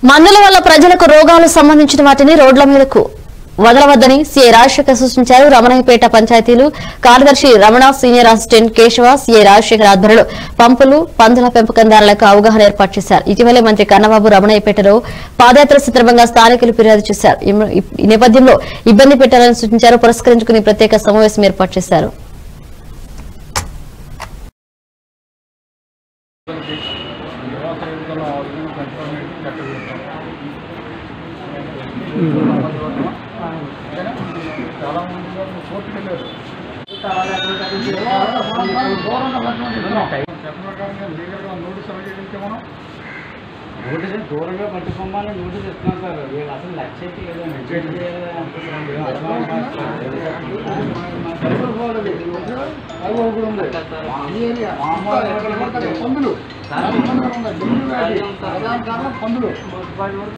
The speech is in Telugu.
మందుల వల్ల ప్రజలకు రోగాలు సంబంధించిన వాటిని రోడ్ల మీదకు వదలవద్దని సీఐ రాజశేఖర్ సూచించారు రమణయ్యపేట పంచాయతీలు కార్యదర్శి Ramana senior assistant Kesava CI Rajasekhar ఆధ్వర్యంలో పంపులు పందుల పెంపకందారులకు అవగాహన ఏర్పాటు చేశారు ఇటీవలే మంత్రి కన్నబాబు రమణయ్యపేటలో పాదయాత్ర సందర్భంగా స్థానికులు ఫిర్యాదు చేశారు ఈ- ఈ నేపథ్యంలో ఇబ్బంది పెట్టాలని సూచించారు పురస్కరించుకుని ప్రత్యేక సమావేశం ఏర్పాటు చేశారు నివాస ఎదుగుదల ఆరోగ్యం పెంచడానికి లెక్క చేస్తాం చాలా మంది ఉన్నారు, కోర్టుకి వెళ్ళారు చట్టప్రకారంగా లీగల్గా నోటీస్ అడిగితే మనం నోటీస్ దూరంగా పట్టుకోమని నోటీస్ ఇస్తున్నాం సార్ వీళ్ళు అసలు లక్ష్య అది ఒకటి ఉంది ఈ ఏరియా మామూలు ఎక్కడ పడితే అక్కడ పందులు పందులు ఉన్నాయి. ఢిల్లీ వ్యాధి. ప్రధాన కారణం పందులు